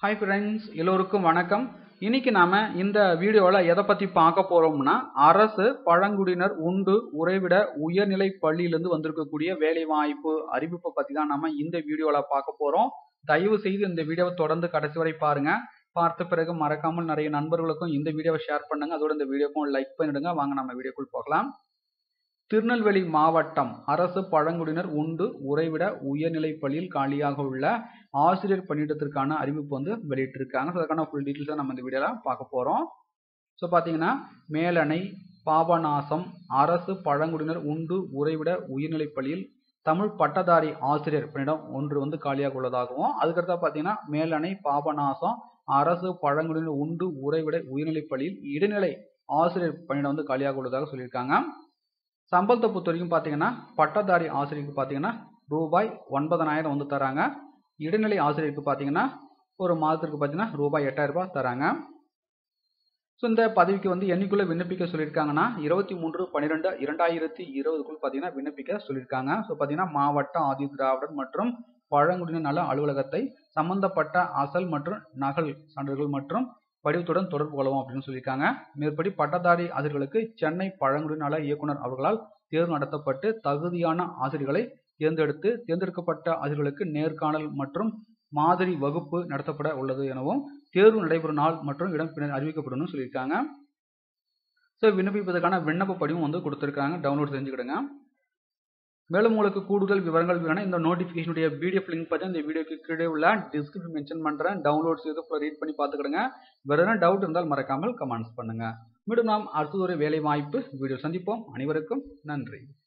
hi friends எல்லோருக்கும் வணக்கம் இன்னைக்கு நாம இந்த வீடியோவில் எதை பற்றி பார்க்க போறோம்னா அரசு பழங்குடியினர் உண்டு உறைவிட உயர்நிலை பள்ளியிலிருந்து வந்திருக்கக்கூடிய வேலைவாய்ப்பு அறிவிப்பை பற்றி தான் நம்ம இந்த வீடியோவில் பார்க்க போறோம் தயவு செய்து இந்த வீடியோவை தொடர்ந்து கடைசி வரை பாருங்க பார்த்த பிறகு மறக்காமல் நிறைய நண்பர்களுக்கும் இந்த வீடியோவை ஷேர் பண்ணுங்க அதோட இந்த வீடியோக்கும் லைக் பண்ணிடுங்க வாங்க நம்ம வீடியோக்குள் போகலாம் திருநெல்வேலி மாவட்டம் அரசு பழங்குடியினர் உண்டு உறைவிட உயர்நிலை பள்ளியில் காலியாக உள்ள ஆசிரியர் பணியிடத்திற்கான அறிவிப்பு வந்து வெளியிட்டிருக்காங்க ஸோ அதுக்கான ஃபுல் டீட்டெயில்ஸை நம்ம இந்த வீடியோவில் பார்க்க போகிறோம் ஸோ பார்த்தீங்கன்னா மேலணை பாபநாசம் அரசு பழங்குடியினர் உண்டு உறைவிட உயர்நிலை பள்ளியில் தமிழ் பட்டதாரி ஆசிரியர் பணியிடம் ஒன்று வந்து காலியாக உள்ளதாகவும் அதுக்கடுத்தா பார்த்தீங்கன்னா மேலணை பாபநாசம் அரசு பழங்குடியினர் உண்டு உறைவிட உயர்நிலை பள்ளியில் இடைநிலை ஆசிரியர் பணியிடம் வந்து காலியாக உள்ளதாக சொல்லியிருக்காங்க சம்பளத்தை பொறுத்த வரைக்கும் பார்த்தீங்கன்னா பட்டதாரி ஆசிரியருக்கு பார்த்தீங்கன்னா ரூபாய் ஒன்பதனாயிரம் வந்து தராங்க இடைநிலை ஆசிரியருக்கு பார்த்தீங்கன்னா ஒரு மாதத்திற்கு பார்த்தீங்கன்னா ரூபாய் எட்டாயிரம் ரூபாய் தராங்க ஸோ இந்த பதவிக்கு வந்து என்னைக்குள்ள விண்ணப்பிக்க சொல்லியிருக்காங்கன்னா இருபத்தி மூன்று பன்னிரெண்டு இரண்டாயிரத்தி இருபதுக்குள் பார்த்தீங்கன்னா விண்ணப்பிக்க சொல்லியிருக்காங்க ஸோ பார்த்தீங்கன்னா மாவட்ட ஆதி திராவிடர் மற்றும் பழங்குடியினர் நல அலுவலகத்தை சம்பந்தப்பட்ட அசல் மற்றும் நகல் சான்றிதழ்கள் மற்றும் படிவத்துடன் தொடர்பு கொள்ளவும் அப்படின்னு சொல்லியிருக்காங்க மேற்படி பட்டதாரி ஆசிரியர்களுக்கு சென்னை பழங்குடி நல இயக்குனர் அவர்களால் தேர்வு நடத்தப்பட்டு தகுதியான ஆசிரியர்களை தேர்ந்தெடுத்து தேர்ந்தெடுக்கப்பட்ட ஆசிரியர்களுக்கு நேர்காணல் மற்றும் மாதிரி வகுப்பு நடத்தப்பட உள்ளது எனவும் தேர்வு நடைபெறும் நாள் மற்றும் இடம் பின்னர் அறிவிக்கப்படும் சொல்லியிருக்காங்க ஸோ விண்ணப்பிப்பதற்கான விண்ணப்ப படிவம் வந்து கொடுத்துருக்காங்க டவுன்லோட் செஞ்சுக்கிடுங்க மேலும் உங்களுக்கு கூடுதல் விவரங்கள் வேணும் இந்த நோட்டிஃபிகேஷனுடைய பிடிஎஃப் லிங்க் பற்றி இந்த வீடியோக்கு கீழே உள்ள டிஸ்கிரிப்ஷன் மென்ஷன் பண்ணுறேன் டவுன்லோட் செய்து ரீட் பண்ணி பார்த்துக்கிடுங்க வேறு எதனா டவுட் இருந்தால் மறக்காமல் கமெண்ட்ஸ் பண்ணுங்கள் மீண்டும் நாம் அடுத்தது ஒரு வேலை வாய்ப்பு வீடியோ சந்திப்போம் அனைவருக்கும் நன்றி